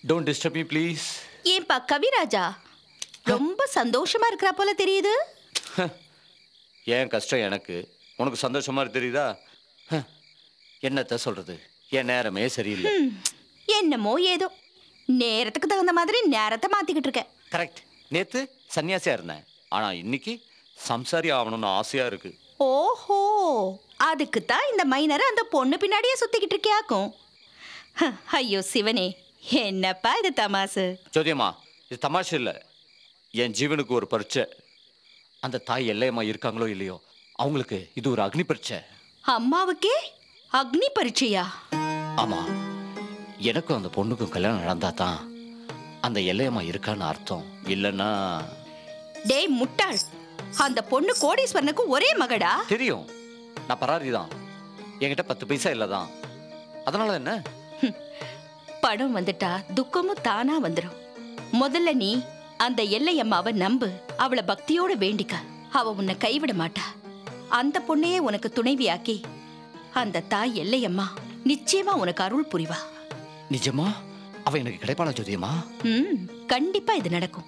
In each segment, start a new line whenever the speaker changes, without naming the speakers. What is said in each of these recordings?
Don't disturb me please
ஏன்பா கவிராஜா ரொம்ப சந்தோஷமா இருக்கிறா போல தெரியுது
ஏன் கஷ்டம் எனக்கு உனக்கு சந்தோஷமா இருக்கு தெரியுதா ஹ, என்னத்த சொல்றது என் நேரமே சரியில்லை
ம், என்னமோ ஏதோ நேரத்துக்கு தகுந்த மாதிரி நேரத்தை மாத்திக்கிட்டு இருக்க
கரெக்ட் நேத்து சன்னியாசியா இருந்தேன் ஆனா இன்னைக்கு சம்சாரி ஆகணும்னு ஆசையா இருக்கு
ஓஹோ அதுக்கு தான் இந்த மைனரை அந்த பொண்ணு பின்னாடியே சுத்திக்கிட்டு இருக்கியாக்கும் ஹ, ஐயோ சிவனே என்னப்பா இது தமாசு
ஜோதியம்மா இது தமாஷு இல்லை என் ஜீவனுக்கு ஒரு பரீட்சை அந்த தாய் எல்லையம்மா இருக்காங்களோ இல்லையோ அவங்களுக்கு இது ஒரு அக்னி பரீட்சை
அம்மாவுக்கே அக்னி பரீட்சையா
ஆமா எனக்கும் அந்த பொண்ணுக்கும் கல்யாணம் நடந்தா தான் அந்த எல்லையம்மா இருக்கான்னு அர்த்தம் இல்லைன்னா
டேய் முட்டாள் அந்த பொண்ணு கோடீஸ்வரனுக்கு ஒரே மகடா
தெரியும் நான் பராரி தான் என்கிட்ட பத்து பைசா இல்லை தான் அதனால என்ன
படம் வந்துட்டா துக்கமும் தானா வந்துடும் முதல்ல நீ அந்த எல்லையம்மாவை நம்பு அவளை பக்தியோட வேண்டிக்க அவ உன்னை கைவிட மாட்டா அந்த பொண்ணையே உனக்கு துணைவியாக்கி அந்த தாய் எல்லையம்மா நிச்சயமா உனக்கு அருள் புரிவா
நிஜமா அவ எனக்கு கிடைப்பாளா ஜோதியம்மா
ம் கண்டிப்பா இது நடக்கும்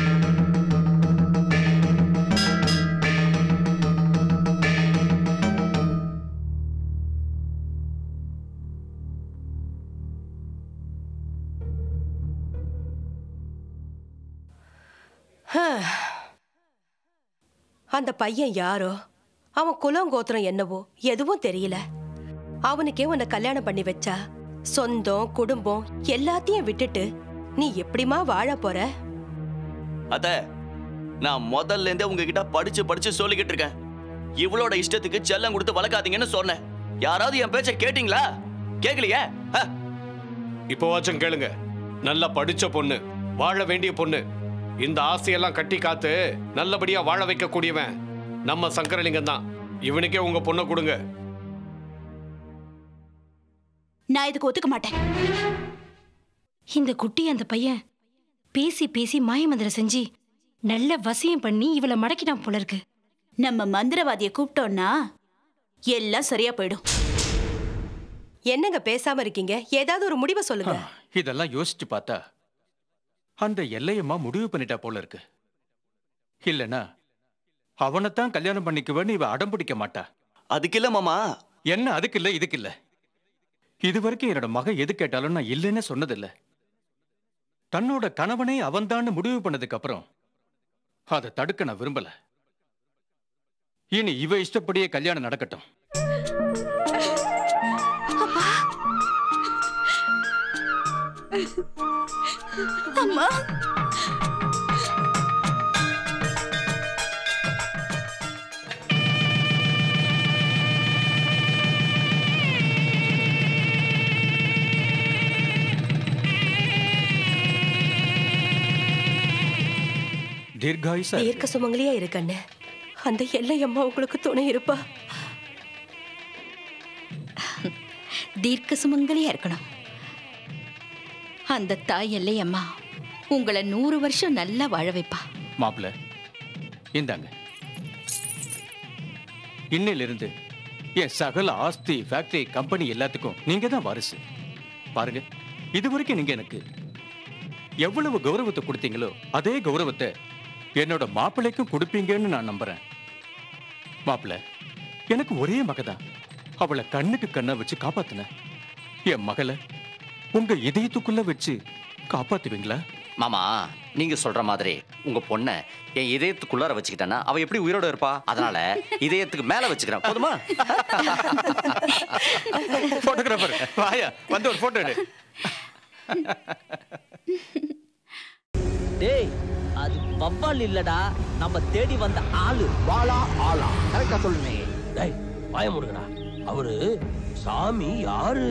அந்த பையன் யாரோ அவன் குலம் கோத்திரம் என்னவோ எதுவும் தெரியல அவனுக்கே உன்னை கல்யாணம் பண்ணி வச்சா சொந்தம் குடும்பம் எல்லாத்தையும் விட்டுட்டு நீ எப்படிமா வாழ போற
அத்த நான் முதல்ல இருந்தே உங்ககிட்ட படிச்சு படிச்சு சொல்லிக்கிட்டு இருக்கேன் இவளோட இஷ்டத்துக்கு செல்லம் கொடுத்து வளர்க்காதீங்கன்னு சொன்னேன் யாராவது என் பேச்ச கேட்டீங்களா கேக்கலையே ஹ?
இப்போவாச்சும் கேளுங்க நல்லா படிச்ச பொண்ணு வாழ வேண்டிய பொண்ணு இந்த ஆசையெல்லாம் கட்டி காத்து நல்லபடியா வாழ வைக்கக்கூடியவன் நம்ம சங்கரலிங்கம் தான் இவனுக்கே உங்க பொண்ணை கொடுங்க
நான் இதுக்கு ஒத்துக்க மாட்டேன்
இந்த குட்டி அந்த பையன் பேசி பேசி மாயமந்திரம் செஞ்சு நல்ல வசியம் பண்ணி இவளை மடக்கிட்டான் போல இருக்கு
நம்ம மந்திரவாதிய கூப்பிட்டோம்னா எல்லாம் சரியா போயிடும்
என்னங்க பேசாம இருக்கீங்க ஏதாவது ஒரு முடிவை சொல்லுங்க
இதெல்லாம் யோசிச்சு பார்த்தா அந்த எல்லையம்மா முடிவு பண்ணிட்டா போல இருக்கு இல்லனா அவனைத்தான் கல்யாணம் பண்ணிக்குவேன்னு இவ அடம் பிடிக்க மாட்டா
அதுக்கு இல்ல மாமா
என்ன அதுக்கு இல்ல இதுக்கு இல்ல இது வரைக்கும் என்னோட மகன் எது கேட்டாலும் நான் இல்லைன்னு சொன்னதில்ல தன்னோட கணவனை அவன்தான்னு முடிவு பண்ணதுக்கு அப்புறம் அதை தடுக்க நான் விரும்பல இனி இவ இஷ்டப்படியே கல்யாணம் நடக்கட்டும்
அம்மா
தீர்காயுசா இருக்கு.
தீர்க்க சுமங்கலியா இருக்கண்ணே அந்த எல்லையம்மா உங்களுக்கு துணை இருப்பா
தீர்க்க சுமங்கலியா இருக்கணும் அந்த தாய் எல்லையம்மா உங்களை நூறு வருஷம் நல்லா வாழ வைப்பா
மாப்பிள இந்தாங்க இன்னையிலிருந்து என் சகல ஆஸ்தி ஃபேக்டரி கம்பெனி எல்லாத்துக்கும் நீங்க தான் வாரிசு பாருங்க இது வரைக்கும் நீங்க எனக்கு எவ்வளவு கௌரவத்தை கொடுத்தீங்களோ அதே கௌரவத்தை என்னோட மாப்பிள்ளைக்கும் கொடுப்பீங்கன்னு நான் நம்புறேன் மாப்பிள எனக்கு ஒரே மகதான் அவளை கண்ணுக்கு கண்ணா வச்சு காப்பாத்தின என் மகளை உங்க இதயத்துக்குள்ள வச்சு காப்பாத்துவீங்களா
மாமா நீங்க சொல்ற மாதிரி உங்க பொண்ணை என் இதயத்துக்குள்ளார வச்சுக்கிட்டேன்னா அவ எப்படி உயிரோட இருப்பா அதனால இதயத்துக்கு மேல வச்சுக்கிறேன் போதுமா
போட்டோகிராஃபர் வாயா வந்து ஒரு போட்டோ எடு
டேய் அது வவ்வால் இல்லடா நம்ம தேடி வந்த ஆளு வாளா ஆளா கரெக்டா சொல்லுனே டேய் வாய முடுங்கடா அவரு சாமி யாரு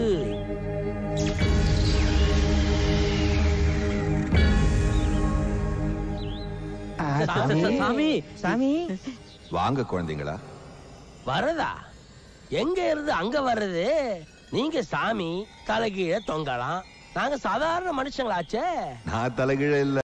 சாமி சாமி
வாங்க குழந்தைங்களா
வரதா எங்க இருந்து அங்க வர்றது நீங்க சாமி தலைகீழ தொங்கலாம் நாங்க சாதாரண மனுஷங்களாச்சே
நான் தலைகீழ இல்ல